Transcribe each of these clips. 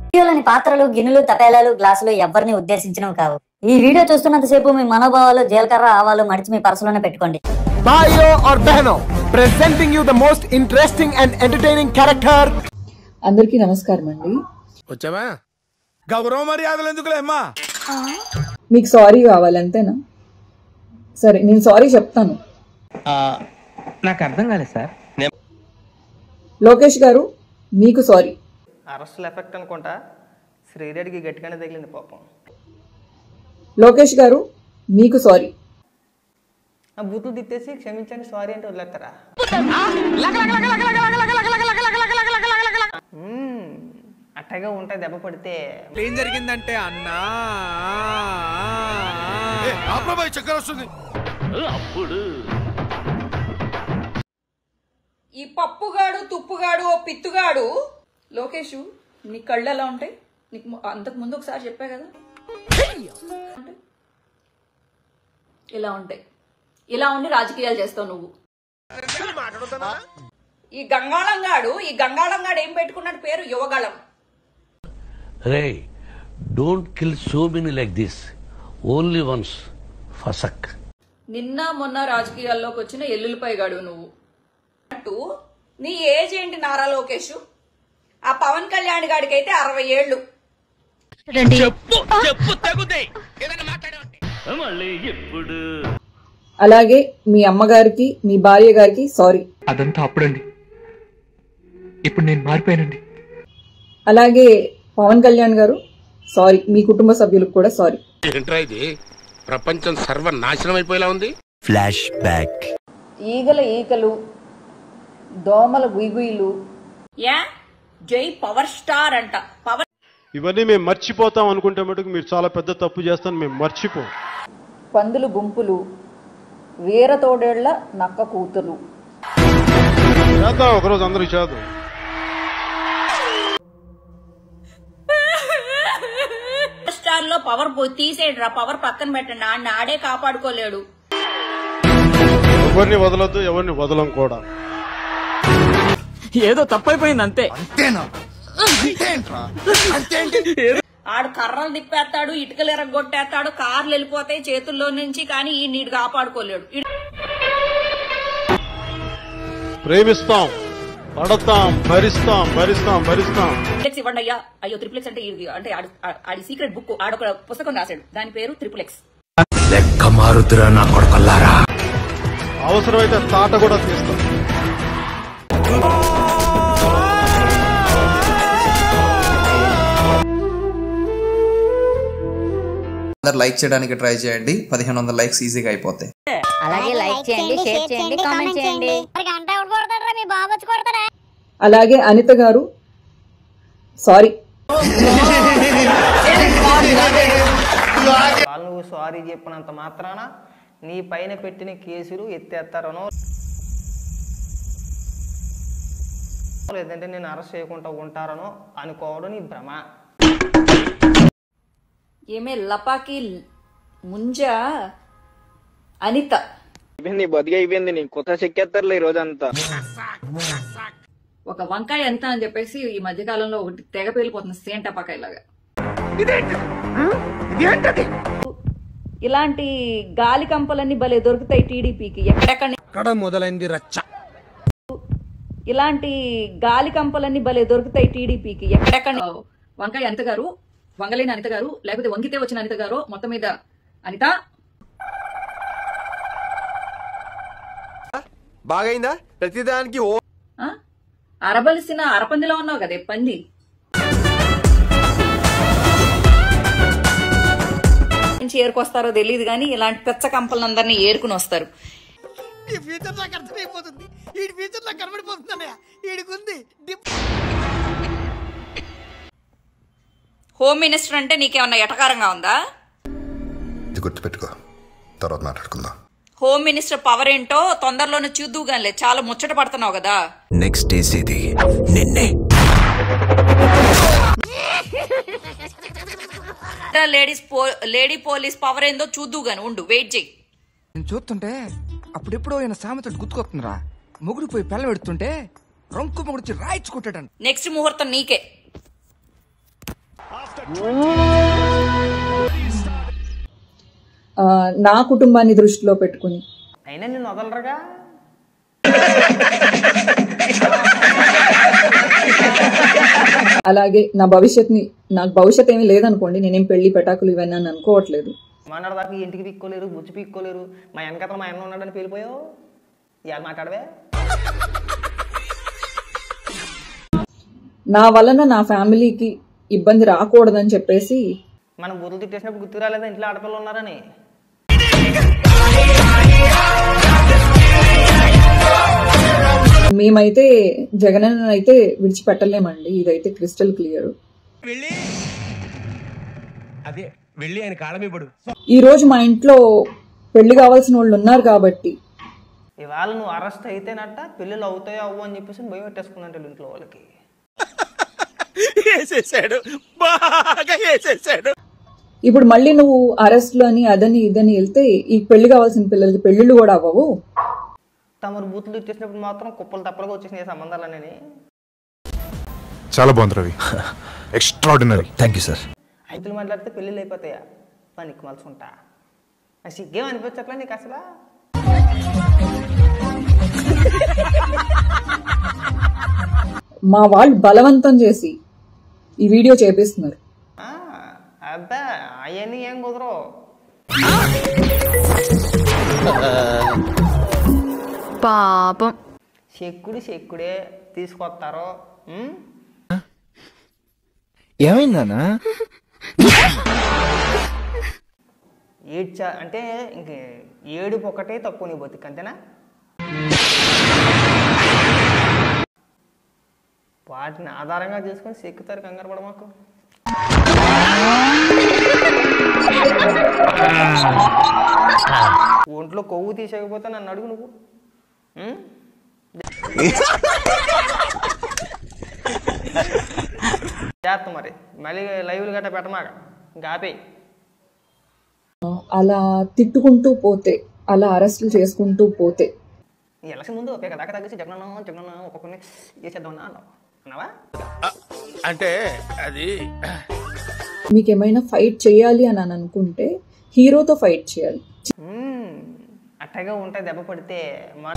వీడియోలోని పాత్రలు గిన్నెలు తపేలాలు గ్లాసులు ఎవరిని ఉద్దేశించినవి కావు ఈ వీడియో చూస్తున్నంతసేపు మీ మనోభావాలు జీలకర్ర ఆవాలు మడిచి మీ పర్సులోనే పెట్టుకోండి Bhaiyo or Behno, presenting you the most interesting and entertaining character. అందరికీ నమస్కారం అండి వచ్చావా గౌరవ మర్యాదలు ఎందుకులే అమ్మా మీకు సారీ కావాలంతేనా సరే నేను సారీ చెప్తాను నాకు అర్థం కాలేదు సార్ లోకేష్ గారు మీకు సారీ అరెస్టుల ఎఫెక్ట్ అనుకుంటా శ్రీరెడ్డికి గట్టిగానే తగిలింది పాపం లోకేష్ గారు మీకు సారీ ఆ బూతులు తిట్టేసి క్షమించండి సారీ అంటే వదిలేస్తారా మ్మ్. అట్టగా ఉంటాయి దెబ్బ పడితే ఏం జరిగిందంటే అన్నా చక్కెర వస్తుంది ఈ పప్పుగాడు తుప్పుగాడు ఓ పిత్తుగాడు లోకేష్ నీ కళ్ళు ఎలా ఉంటాయి నీకు ము- అంతకు ముందు ఒకసారి చెప్పా కదా ఉంటాయి. ఇలా ఉంటాయి ఇలా ఉండి రాజకీయాలు చేస్తావు నువ్వు ఈ గంగాళంగాడు ఈ గంగాళంగాడు ఏం పెట్టుకున్నాడు పేరు Yuvagalam Ray, don't kill so many like this. Only once. Fasak. నిన్న మొన్న రాజకీయాల్లోకి వచ్చిన ఎల్లులపై గాడు నువ్వు అటు నీ ఏజ్ ఏంటి నారా లోకేష్ ఆ పవన్ కళ్యాణ్ గాడికి అయితే అరవై ఏళ్ళు అలాగే మీ అమ్మగారికి మీ భార్య గారికి సారీ అదంతా అప్పుడండి ఇప్పుడు నేను మారిపోయానండి అలాగే పవన్ కళ్యాణ్ గారు సారీ మీ కుటుంబ సభ్యులకు కూడా సారీ ఏంట్రా ఇది ప్రపంచం సర్వనాశనం అయిపోయేలా ఉంది ఈగల ఈకలు దోమల గుయిగుయిలు యా జై పవర్ స్టార్ అంట పవర్ ఇవన్నీ మేము మర్చిపోతాం అనుకుంటే మటుకు మీరు చాలా పెద్ద తప్పు చేస్తాను మేము మర్చిపో పందులు గుంపులు వీర తోడేళ్ల నక్క కూతురు చేద్దాం ఒకరోజు అందరికి చేద్దాం స్టార్ లో పవర్ పోయి తీసేయండి రా పవర్ పక్కన పెట్టండి ఆడిని ఆడే కాపాడుకోలేడు ఎవరిని వదలొద్దు ఎవరిని వదలం కూడా ఏదో తప్పైపోయింది అంతే ఆడు కర్రలు తిప్పేస్తాడు ఇటుకలు ఎరగొట్టేస్తాడు కార్లు వెళ్ళిపోతాయి చేతుల్లో నుంచి కానీ ఈ నీడు కాపాడుకోలేడు ఈడు ప్రేమిస్తాం పడతాం భరిస్తాం భరిస్తాం భరిస్తాం త్రిప్లెక్స్ ఇవ్వండి అయ్యా అయ్యో త్రిప్లెక్స్ అంటే ఇది అంటే ఆడు- ఆ- ఆడి సీక్రెట్ బుక్ ఆడొక పుస్తకం రాశాడు దాని పేరు త్రిప్లెక్స్ అవసరమైతే తాట కూడా తీస్తాం అందరు లైక్ చేయడానికి ట్రై చేయండి పదిహేను వందల లైక్స్ ఈజీగా అయిపోతాయి అలాగే లైక్ చేయండి షేర్ చేయండి కామెంట్ చేయండి అలాగే అనిత గారు సారీ వాళ్ళు నువ్వు సారీ చెప్పినంత మాత్రాన నీ పైన పెట్టిన కేసులు ఎత్తేస్తారనో లేదంటే నేను అరెస్ట్ చేయకుండా ఉంటారనో అనుకోవడం నీ భ్రమ ఏమే లపాకి ముంజ అనిత నీ బతికి అయిపోయింది నీ కొత్త చెక్కేస్తారులే ఈ రోజంతా ఒక వంకాయ ఎంత అని చెప్పేసి ఈ మధ్య కాలంలో ఒకటి తెగ పేలిపోతుంది సేంట పకాయలాగా ఇలాంటి గాలి కంపలన్నీ భలే దొరుకుతాయి టీడీపీకి ఎక్కడెక్కడ కడ మొదలైంది రచ్చ ఇలాంటి గాలి కంపలన్నీ భలే దొరుకుతాయి టీడీపీకి ఎక్కడెక్కడ వంకాయ అనిత గారు వంగలేని అనిత గారు లేకపోతే వంగితే వచ్చిన అనిత గారు మొత్తం మీద అనిత బాగైందా ప్రతిదానికి ఓ ఆ? అరబలిసిన అరపందిలో ఉన్నావు కదే పంది నుంచి ఏరుకొస్తారో తెలియదు కానీ ఇలాంటి పెచ్చ కంపలందరినీ ఏరుకుని వస్తారు హోమ్ మినిస్టర్ అంటే నీకేమన్నా ఎటకారంగా ఉందా ఇది గుర్తుపెట్టుకో తర్వాత మాట్లాడుకుందాం హోమ్ మినిస్టర్ పవర్ ఏంటో తొందరలోనే చూద్దుగానిలే చాలా ముచ్చట పడుతున్నావు కదా నెక్స్ట్ ఇది నిన్నే లేడీస్ లేడీ పోలీస్ పవర్ ఏందో చూద్దుగాని ఉండు వెయిట్ చెయ్యి నేను చూస్తుంటే అప్పుడెప్పుడో ఆయన సామెత గుర్తుకొస్తుందిరా మొగుడు పోయి పిల్ల పెడుతుంటే రొంకు మొగుడు రాయించుకుంటాడు నెక్స్ట్ ముహూర్తం నీకే ఆ, నా కుటుంబాన్ని దృష్టిలో పెట్టుకుని అయినా నిన్ను వదలరుగా అలాగే నా భవిష్యత్ని నాకు భవిష్యత్ ఏమీ లేదనుకోండి నేనేం పెళ్లి పెటాకులు ఇవన్నీ అని అనుకోవట్లేదు మొన్నటి దాకా ఇంటికి పిక్కోలేరు బుచ్చి పిక్కోలేరు మా వెనకతల మా అన్న ఉన్నాడని పేలిపోయావు యారు మాట్లాడవే నా వలన నా ఫ్యామిలీకి ఇబ్బంది రాకూడదని చెప్పేసి మనం బుర్రలు తిట్టేసినప్పుడు గుర్తు రాలేదా ఇంట్లో ఆడపిల్లలు ఉన్నారని మేమైతే జగనన్న అయితే విడిచిపెట్టలేమండి ఇదైతే క్రిస్టల్ క్లియర్ అదే వెళ్ళి ఆయన కాళ్ళమీపడు ఈ రోజు మా ఇంట్లో పెళ్లి కావాల్సిన వాళ్ళు ఉన్నారు కాబట్టి ఇవాళ నువ్వు అరెస్ట్ అయితేనట్ట పెళ్ళిళ్ళు అవుతాయో అవ్వు అని చెప్పేసి భయం పెట్టేసుకున్నట్టు ఇంట్లో వాళ్ళకి వేసేసాడు బాగా వేసేసాడు ఇప్పుడు మళ్ళీ నువ్వు అరెస్ట్లు అని అదని ఇదని వెళ్తే ఈ పెళ్లి కావాల్సిన పిల్లలకి పెళ్లిళ్ళు కూడా అవ్వవు తమరు బూతులు తిట్టేసినప్పుడు మాత్రం కుప్పలు తప్పలుగా వచ్చేసినాయి సంబంధాలనేది చాలా బాగుంది Ravi extraordinary thank you sir ఐదులు మాట్లాడితే పెళ్ళిళ్ళు అయిపోతాయా పనికి మలిసి ఉంటా ఆ సిగ్గేం అనిపించట్లే నీకు అసలు మా వాళ్ళు బలవంతం చేసి ఈ వీడియో చేపిస్తున్నారు ఆ, అబ్బా అవన్నీ ఏం కుదరవు పాపం చెక్కుడు చెక్కుడే తీసుకొస్తారు ఉమ్? ఏమైందన్నా ఏడ్చా అంటే ఇంక ఏడుపు ఒకటే తక్కువ నీ బతుకు అంతేనా వాటిని ఆధారంగా చేసుకొని చెక్కుతారు కంగారు పడ మాకు ఒంట్లో కొవ్వు తీసేయకపోతే నన్ను అడుగు నువ్వు ఉం? చేస్తా మరి మళ్ళీ లైవ్లు గట్ట పెట్టమాక ఇంకా ఆపేయి అలా తిట్టుకుంటూ పోతే అలా అరెస్టులు చేసుకుంటూ పోతే ఈ ఎలక్షన్ ముందు ఒక దాకా తగ్గించి జగనన్న జగనన్న ఒక్కొక్కరిని చేసేద్దామన్నా అన్నావు అన్నావా అంటే అది మీకు ఏమైనా ఫైట్ చేయాలి అని అని అనుకుంటే హీరోతో ఫైట్ చేయాలి మ్మ్. అట్టగా ఉంటాయి దెబ్బ పడితే మా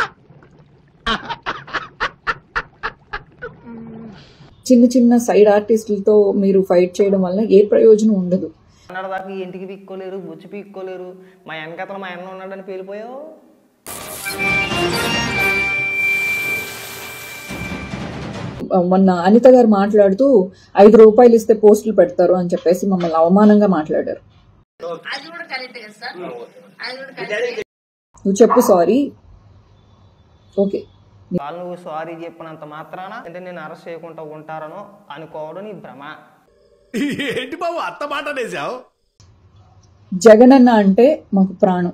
చిన్న చిన్న సైడ్ ఆర్టిస్టులతో మీరు ఫైట్ చేయడం వల్ల ఏ ప్రయోజనం ఉండదు అన్నాడు దాకా ఈ ఇంటికి పీక్కోలేరు బుచ్చి పీక్కోలేరు మా వెనకతల మా అన్న ఉన్నాడని పేలిపోయావు మొన్న అనిత గారు మాట్లాడుతూ ఐదు రూపాయలు ఇస్తే పోస్టులు పెడతారు అని చెప్పేసి మమ్మల్ని అవమానంగా మాట్లాడారు నువ్వు చెప్పు సారీ ఓకే వాళ్ళు నువ్వు సారీ చెప్పినంత మాత్రాన అంటే నేను అరెస్ట్ చేయకుండా ఉంటారనో అనుకోవడం నీ భ్రమ ఏంటి బాబు అత్త మాట అనేసావు జగనన్న అంటే మాకు ప్రాణం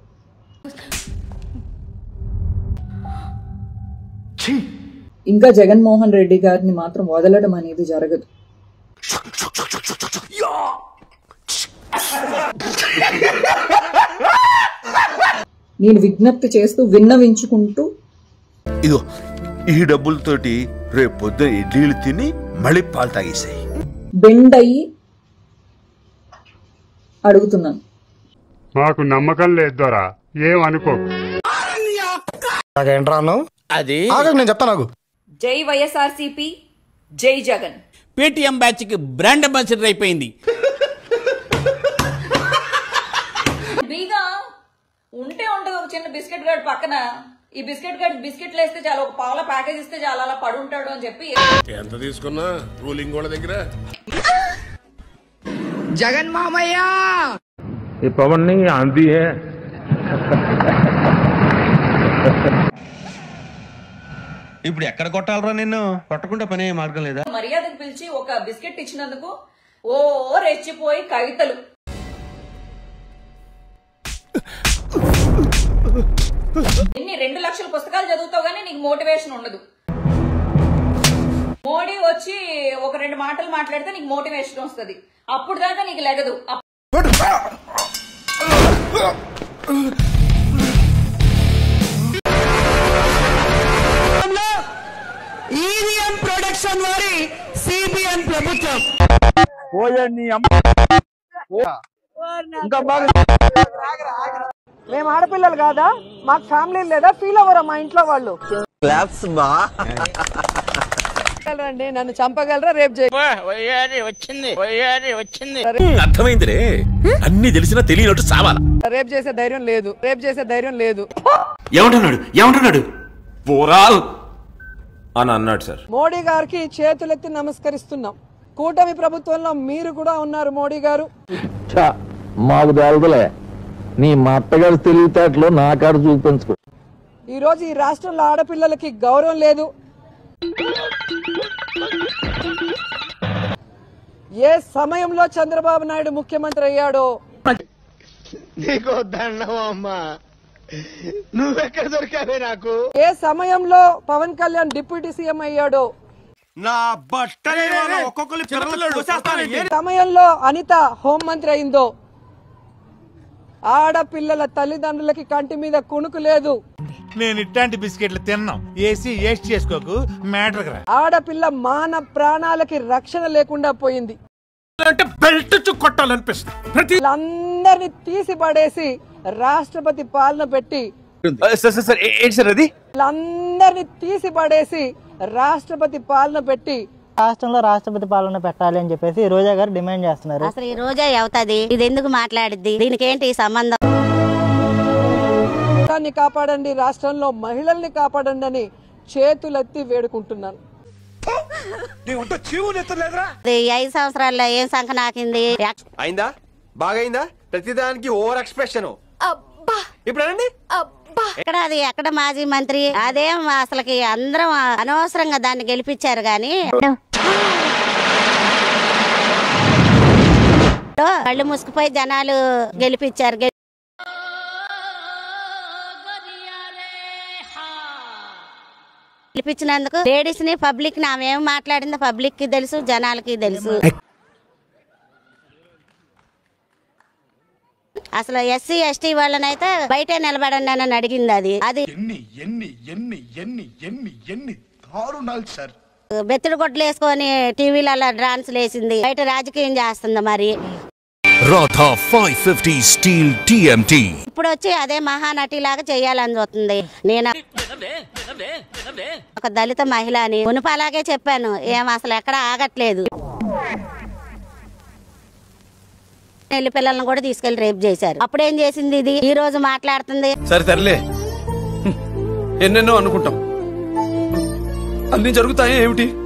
ఇంకా జగన్మోహన్ రెడ్డి గారిని మాత్రం వదలడం అనేది జరగదు నేను విజ్ఞప్తి చేస్తూ విన్నవించుకుంటూ ఇదో ఈ డబ్బులతోటి రేపు పొద్దున ఇడ్లీలు తిని మళ్ళీ పాలు తాగేసాయి బెండ్ అయ్యి అడుగుతున్నాను మాకు నమ్మకం లేదు దొరా ఏం అనుకో నాకేంట్రాను అది నేను చెప్తా నాకు జై వైఎస్ఆర్సీపీ జై జగన్ పేటిఎం బ్యాచ్ కి బ్రాండ్ అంబాసిడర్ అయిపోయింది బీగా ఉంటే ఉంటది ఒక చిన్న బిస్కెట్ గార్డ్ పక్కన ఈ బిస్కెట్ గార్డ్ బిస్కెట్లు వేస్తే చాలు ఒక పావుల ప్యాకేజ్ ఇస్తే చాలు అలా పడి ఉంటాడు అని చెప్పి ఎంత తీసుకున్నా రూలింగ్ వాళ్ళ దగ్గర జగన్ మామయ్య ये पवन नहीं आंधी है ఇప్పుడు ఎక్కడ కొట్టాలరా నిన్ను కొట్టకుండా పనే మార్గం లేదా మర్యాదకు పిలిచి ఒక బిస్కెట్ ఇచ్చినందుకు ఓ రెచ్చిపోయి కవితలు ఎన్ని రెండు లక్షల పుస్తకాలు చదువుతావు గానీ నీకు మోటివేషన్ ఉండదు మోడీ వచ్చి ఒక రెండు మాటలు మాట్లాడితే నీకు మోటివేషన్ వస్తది అప్పుడు దాకా నీకు లెగదు ఈవీఎం ప్రొడక్షన్ వారి సిబిఎన్ ప్రభుత్వం పోయండి ఇంకా బాగా మేము ఆడపిల్లలు కాదా మాకు ఫ్యామిలీ లేదా ఫీల్ అవ్వరా మా ఇంట్లో వాళ్ళు క్లాప్స్ బా రండి నన్ను చంపగలరా రేపు చేయ వచ్చింది వచ్చింది అర్థమైందిరే అన్ని తెలిసినా తెలియనట్టు సావాలా రేపు చేసే ధైర్యం లేదు రేపు చేసే ధైర్యం లేదు ఏమంటున్నాడు ఏమంటున్నాడు పోరాల్ అని అన్నాడు సార్ మోడీ గారికి చేతులెత్తి నమస్కరిస్తున్నాం కూటమి ప్రభుత్వంలో మీరు కూడా ఉన్నారు మోడీ గారు మాకు తెలదలే నీ మా అత్తగారి తెలివితేటలు నా కాడ చూపించుకో ఈ రోజు ఈ రాష్ట్రంలో ఆడపిల్లలకి గౌరవం లేదు ఏ సమయంలో చంద్రబాబు నాయుడు ముఖ్యమంత్రి అయ్యాడో నీకు దండం అమ్మా నువ్వెక్కడ దొరికావే నాకు ఏ సమయంలో పవన్ కళ్యాణ్ డిప్యూటీ సీఎం అయ్యాడో నా బట్టలే ఒక్కొక్కరు సమయంలో అనిత హోంమంత్రి అయిందో ఆడపిల్లల తల్లిదండ్రులకి కంటి మీద కునుకు లేదు నేను ఇట్లాంటి బిస్కెట్లు తిన్నాం ఏసీ వేస్ట్ చేసుకోకు మ్యాటర్ రా ఆడపిల్ల మాన ప్రాణాలకి రక్షణ లేకుండా పోయింది అంటే బెల్ట్ చు కొట్టాలనిపిస్తుంది ప్రతి అందరిని తీసి పడేసి రాష్ట్రపతి పాలన పెట్టి సార్ సార్ సార్ ఏంటి సార్ అది అందరిని తీసి పడేసి రాష్ట్రపతి పాలన పెట్టి రాష్ట్రంలో రాష్ట్రపతి పాలన పెట్టాలి అని చెప్పేసి రోజా గారు డిమాండ్ చేస్తున్నారు అసలు ఈ రోజే అవుతుంది ఇది ఎందుకు మాట్లాడిద్ది దీనికి ఏంటి ఈ సంబంధం రాష్ట్రాన్ని కాపాడండి రాష్ట్రంలో మహిళల్ని కాపాడండి అని చేతులెత్తి వేడుకుంటున్నాను ఇది ఈ ఐదు సంవత్సరాల్లో ఏం సంఖ నాకింది అయిందా బాగైందా ప్రతిదానికి ఓవర్ ఎక్స్ప్రెషన్ ఇప్పుడు అనండి ఎక్కడ అది ఎక్కడ మాజీ మంత్రి అదేం అసలుకి అందరం అనవసరంగా దాన్ని గెలిపించారు గాని కళ్ళు మూసుకుపోయి జనాలు గెలిపించారు గె- గెలిపించినందుకు లేడీస్ ని పబ్లిక్ ని ఆమె ఏం మాట్లాడిందో పబ్లిక్ కి తెలుసు జనాలకి తెలుసు అసలు ఎస్సీ ఎస్టీ వాళ్ళనైతే బయటే నిలబడండి అని అడిగింది అది అది ఎన్ని ఎన్ని ఎన్ని ఎన్ని ఎన్ని ఎన్ని దారుణాలు సార్ బెత్తుడు గొడ్లు వేసుకొని టీవీలలో డాన్సులు వేసింది బయట రాజకీయం చేస్తుంది మరి Radha five fifty steel TMT ఇప్పుడు వచ్చి అదే మహానటి లాగా చేయాలని చూస్తుంది నేను ఒక దళిత మహిళ అని మునుపు అలాగే చెప్పాను ఏం అసలు ఎక్కడ ఆగట్లేదు పెళ్లి పిల్లల్ని కూడా తీసుకెళ్లి రేపు చేశారు అప్పుడేం చేసింది ఇది ఈ రోజు మాట్లాడుతుంది సరే తరలే ఎన్నెన్నో అనుకుంటాం అన్ని జరుగుతాయి ఏమిటి